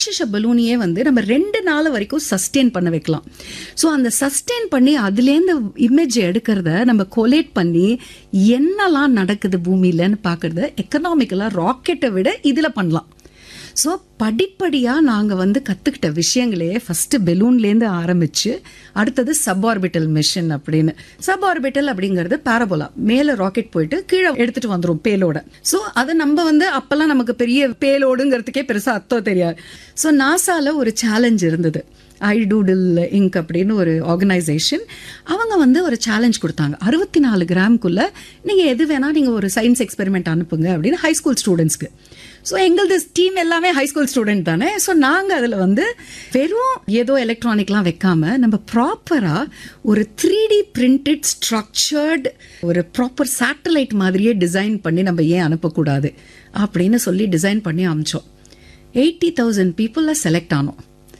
ராட்சச பலூனியே வந்து நம்ம ரெண்டு நாள் வரைக்கும் சஸ்டெயின் பண்ண வைக்கலாம் ஸோ அந்த சஸ்டெயின் பண்ணி அதுலேருந்து இமேஜ் எடுக்கிறத நம்ம கொலேட் பண்ணி என்னெல்லாம் நடக்குது பூமியிலன்னு பார்க்கறத எக்கனாமிக்கலாக ராக்கெட்டை விட இதில் பண்ணலாம் ஸோ படிப்படியாக நாங்கள் வந்து கற்றுக்கிட்ட விஷயங்களே ஃபஸ்ட்டு பெலூன்லேருந்து ஆரம்பித்து அடுத்தது சப்ஆர்பிட்டல் மிஷன் அப்படின்னு சப்ஆர்பிட்டல் அப்படிங்கிறது பாரபோலா மேலே ராக்கெட் போயிட்டு கீழே எடுத்துகிட்டு வந்துடும் பேலோட ஸோ அதை நம்ம வந்து அப்போல்லாம் நமக்கு பெரிய பேலோடுங்கிறதுக்கே பெருசாக அர்த்தம் தெரியாது ஸோ நாசால ஒரு சேலஞ்ச் இருந்தது ஐ டூடில் இங்க் அப்படின்னு ஒரு ஆர்கனைசேஷன் அவங்க வந்து ஒரு சேலஞ்ச் கொடுத்தாங்க அறுபத்தி நாலு கிராம்குள்ள நீங்கள் எது வேணால் நீங்கள் ஒரு சயின்ஸ் எக்ஸ்பெரிமெண்ட் அனுப்புங்க அப்படின்னு ஹை ஸ்கூல் ஸ்டூடெண்ட்ஸ்க்கு ஸோ எங்களது டீம் எல்லாமே ஹை ஸ்கூல் ஸ்டூடெண்ட் தானே ஸோ நாங்கள் அதில் வந்து வெறும் ஏதோ எலக்ட்ரானிக்லாம் வைக்காம நம்ம ப்ராப்பராக ஒரு த்ரீ டி பிரிண்டட் ஸ்ட்ரக்சர்டு ஒரு ப்ராப்பர் சேட்டலைட் மாதிரியே டிசைன் பண்ணி நம்ம ஏன் அனுப்பக்கூடாது அப்படின்னு சொல்லி டிசைன் பண்ணி அமிச்சோம் எயிட்டி தௌசண்ட் பீப்புளில் செலக்ட் ஆனோம்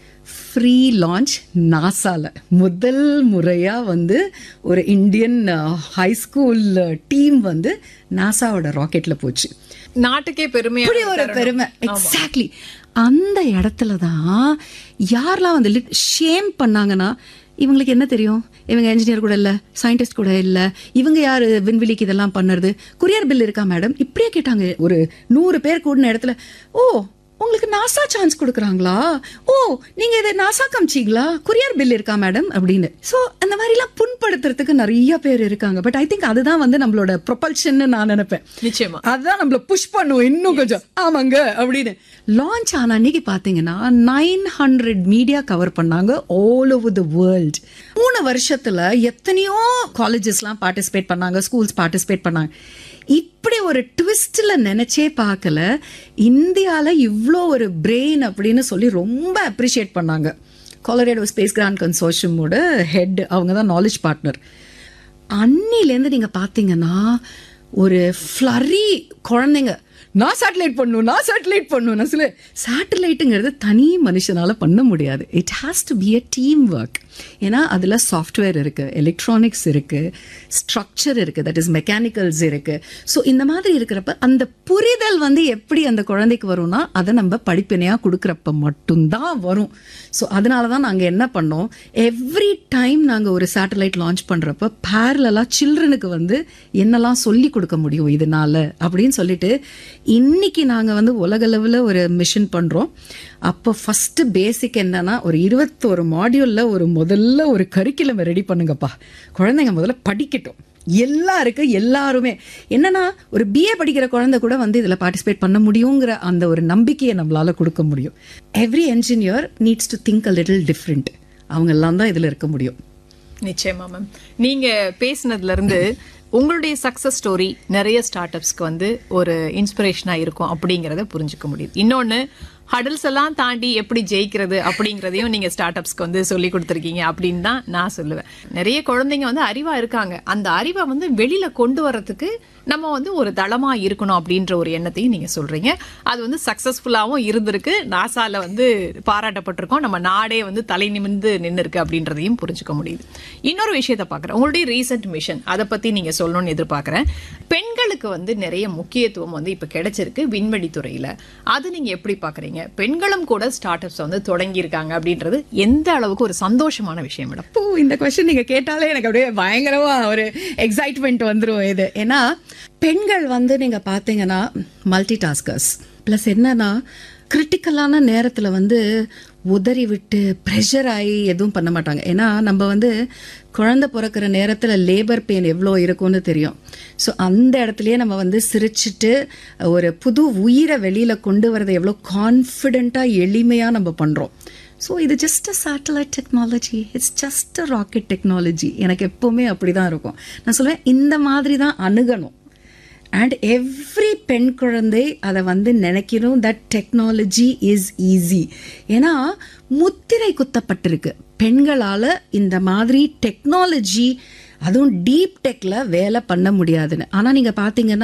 ஃப்ரீ லான்ச் நாசால முதல் முறையா வந்து ஒரு இந்தியன் ஹை ஸ்கூல் டீம் வந்து நாசாவோட ராக்கெட்ல போச்சு நாட்டுக்கே பெருமையா இப்படி ஒரு பெருமை எக்ஸாக்ட்லி அந்த இடத்துல தான் யாரெல்லாம் வந்து ஷேம் பண்ணாங்கன்னா இவங்களுக்கு என்ன தெரியும் இவங்க என்ஜினியர் கூட இல்ல சயின்டிஸ்ட் கூட இல்ல இவங்க யாரு விண்வெளிக்கு இதெல்லாம் பண்ணுறது குரியர் பில் இருக்கா மேடம் இப்படியே கேட்டாங்க ஒரு நூறு பேர் கூடின இடத்துல ஓ உங்களுக்கு நாசா சான்ஸ் கொடுக்குறாங்களா ஓ நீங்க இதை நாசா காமிச்சிங்களா குரியர் பில் இருக்கா மேடம் அப்படின்னு ஸோ அந்த மாதிரிலாம் புண்படுத்துறதுக்கு நிறைய பேர் இருக்காங்க பட் ஐ திங்க் அதுதான் வந்து நம்மளோட ப்ரொபல்ஷன் நான் நினைப்பேன் நிச்சயமா அதான் நம்மள புஷ் பண்ணுவோம் இன்னும் கொஞ்சம் ஆமாங்க அப்படின்னு லான்ச் ஆன அன்னைக்கு பாத்தீங்கன்னா நைன் ஹண்ட்ரட் மீடியா கவர் பண்ணாங்க ஆல் ஓவர் த வேர்ல்ட் மூணு வருஷத்துல எத்தனையோ காலேஜஸ்லாம் பார்ட்டிசிபேட் பண்ணாங்க ஸ்கூல்ஸ் பார்ட்டிசிபேட் பண்ணாங்க இப்படி ஒரு ட்விஸ்ட்ல நினைச்சே பார்க்கல இந்தியால இவ்வளோ ஒரு பிரெயின் அப்படின்னு சொல்லி ரொம்ப அப்ரிஷியேட் பண்ணாங்க கொலரேடோ ஸ்பேஸ் கிராண்ட் கன்சோர்ஷியமோட ஹெட் அவங்க தான் நாலேஜ் பார்ட்னர் அன்னிலேருந்து நீங்க பாத்தீங்கன்னா ஒரு ஃப்ளரி குழந்தைங்க நான் சேட்டலைட் பண்ணும் நான் சேட்டலைட் பண்ணும் நான் சொல்ல சேட்டலைட்டுங்கிறது தனி மனுஷனால பண்ண முடியாது it has to be a team work ஏன்னா அதில் சாஃப்ட்வேர் இருக்கு எலக்ட்ரானிக்ஸ் இருக்கு ஸ்ட்ரக்சர் இருக்கு தட் இஸ் மெக்கானிக்கல்ஸ் இருக்கு ஸோ இந்த மாதிரி இருக்கிறப்ப அந்த புரிதல் வந்து எப்படி அந்த குழந்தைக்கு வரும்னா அதை நம்ம படிப்பினையாக கொடுக்குறப்ப மட்டும்தான் வரும் ஸோ அதனால தான் நாங்கள் என்ன பண்ணோம் எவ்ரி டைம் நாங்கள் ஒரு சேட்டலைட் லான்ச் பண்ணுறப்ப பேரலாக சில்ட்ரனுக்கு வந்து என்னெல்லாம் சொல்லி கொடுக்க முடியும் இதனால அப்படின்னு சொல்லிட்டு இன்னைக்கு நாங்கள் வந்து உலக அளவில் ஒரு மிஷன் பண்ணுறோம் அப்போ ஃபஸ்ட்டு பேசிக் என்னன்னா ஒரு இருபத்தோரு மாடியூலில் ஒரு முதல்ல ஒரு கரிக்குலம் ரெடி பண்ணுங்கப்பா குழந்தைங்க முதல்ல படிக்கட்டும் எல்லாருக்கு எல்லாருமே என்னன்னா ஒரு பிஏ படிக்கிற குழந்தை கூட வந்து இதில் பார்ட்டிசிபேட் பண்ண முடியுங்கிற அந்த ஒரு நம்பிக்கையை நம்மளால கொடுக்க முடியும் every engineer needs to think a little different அவங்க எல்லாம் தான் இதில் இருக்க முடியும் நிச்சயமா மேம் நீங்க பேசினதுல இருந்து உங்களுடைய சக்சஸ் ஸ்டோரி நிறைய ஸ்டார்ட் அப்ஸ்க்கு வந்து ஒரு இன்ஸ்பிரேஷனா இருக்கும் அப்படிங்கறத புரிஞ்சுக்க முடியுது இன்னொன்னு ஹடல்ஸ் எல்லாம் தாண்டி எப்படி ஜெயிக்கிறது அப்படிங்கறதையும் நீங்க ஸ்டார்ட் அப்ஸ்க்கு வந்து சொல்லி கொடுத்துருக்கீங்க அப்படின்னு தான் நான் சொல்லுவேன் நிறைய குழந்தைங்க வந்து அறிவா இருக்காங்க அந்த அறிவை வந்து வெளியில கொண்டு வர்றதுக்கு நம்ம வந்து ஒரு தளமா இருக்கணும் அப்படின்ற ஒரு எண்ணத்தையும் நீங்க சொல்றீங்க அது வந்து சக்சஸ்ஃபுல்லாவும் இருந்திருக்கு நாசால வந்து பாராட்டப்பட்டிருக்கோம் நம்ம நாடே வந்து தலை நிமிர்ந்து நின்று இருக்கு அப்படின்றதையும் புரிஞ்சுக்க முடியுது இன்னொரு விஷயத்த பாக்குறேன் உங்களுடைய ரீசெண்ட் மிஷன் அதை பத்தி நீங்க சொல்லணும்னு எதிர்பார்க்கறேன் பெண்களுக்கு வந்து நிறைய முக்கியத்துவம் வந்து இப்ப கிடைச்சிருக்கு விண்வெளி துறையில அது நீங்க எப்படி பாக்குறீங்க பெண்களும் கூட ஸ்டார்ட் அப்ஸ் வந்து தொடங்கி இருக்காங்க அப்படின்றது எந்த அளவுக்கு ஒரு சந்தோஷமான விஷயம் மேடம் இப்போ இந்த கொஸ்டின் நீங்க கேட்டாலே எனக்கு அப்படியே பயங்கரமா ஒரு எக்ஸைட்மெண்ட் வந்துரும் இது ஏன்னா பெண்கள் வந்து நீங்க பாத்தீங்கன்னா மல்டி டாஸ்கர்ஸ் பிளஸ் என்னன்னா கிரிட்டிக்கலான நேரத்துல வந்து உதறி விட்டு ப்ரெஷர் ஆகி எதுவும் பண்ண மாட்டாங்க ஏன்னா நம்ம வந்து குழந்தை பிறக்கிற நேரத்தில் லேபர் பெயின் எவ்வளோ இருக்கும்னு தெரியும் ஸோ அந்த இடத்துலயே நம்ம வந்து சிரிச்சிட்டு ஒரு புது உயிரை வெளியில் கொண்டு வரதை எவ்வளோ கான்ஃபிடென்ட்டாக எளிமையாக நம்ம பண்ணுறோம் ஸோ இது just a satellite technology it's just a rocket technology எனக்கு எப்போவுமே அப்படி தான் இருக்கும் நான் சொல்லுவேன் இந்த மாதிரி தான் அணுகணும் அண்ட் எவ்ரி பெண் குழந்தை அதை வந்து நினைக்கணும் தட் டெக்னாலஜி இஸ் ஈஸி ஏன்னா முத்திரை குத்தப்பட்டிருக்கு பெண்களால் இந்த மாதிரி டெக்னாலஜி அதுவும் டீப் டெக்ல வேலை பண்ண முடியாதுன்னு ஆனா நீங்க பாத்தீங்கன்னா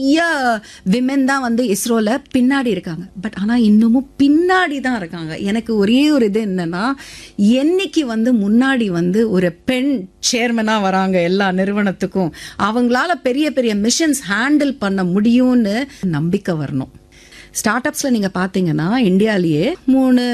விமென் தான் வந்து இஸ்ரோல பின்னாடி இருக்காங்க பட் ஆனா இன்னமும் பின்னாடி தான் இருக்காங்க எனக்கு ஒரே ஒரு இது என்னன்னா என்னைக்கு வந்து முன்னாடி வந்து ஒரு பெண் சேர்மனா வராங்க எல்லா நிறுவனத்துக்கும் அவங்களால பெரிய பெரிய மிஷன்ஸ் ஹேண்டில் பண்ண முடியும்னு நம்பிக்கை வரணும் ஸ்டார்ட் அப்ஸ்ல நீங்க பாத்தீங்கன்னா இந்தியாலயே மூணு